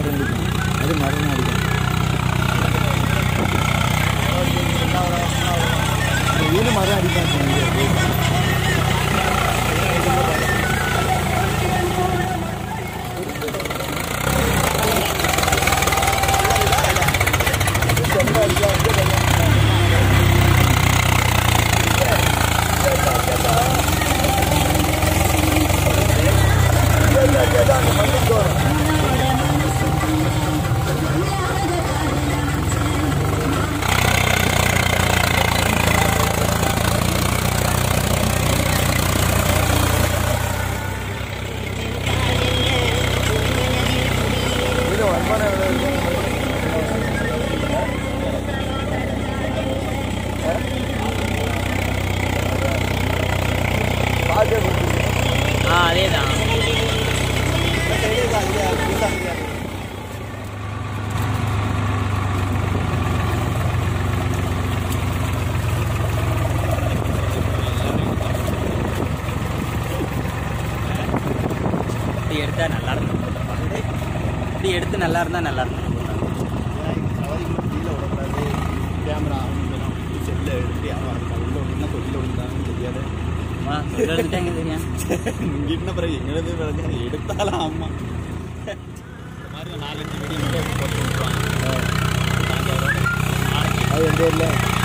மரம் அடிக்கும் அது மரம் அடிக்கும் வீடு மரம் அடிக்காங்க வீடு வருமானம் எவ்வளோ இருக்கும் பாட்டு ஆ அதே தான் இப்படி எடுத்தா நல்லா இருக்கும் இப்படி எடுத்து நல்லா இருந்தா நல்லா இருக்கும் கேமரா செல்ல எடுத்து அவன் உள்ள ஒன்று கொல்ல விழுந்தாங்கன்னு தெரியாது வா சொல்ல எடுத்துட்டாங்க தெரியும் இங்கிட்ட பிறகு எங்களது பிறகு எடுத்தாலும் ஆமா இந்த மாதிரி நாலஞ்சு வீடியோ மட்டும் போட்டு விட்டுருவாங்க அது எந்த ஊரில்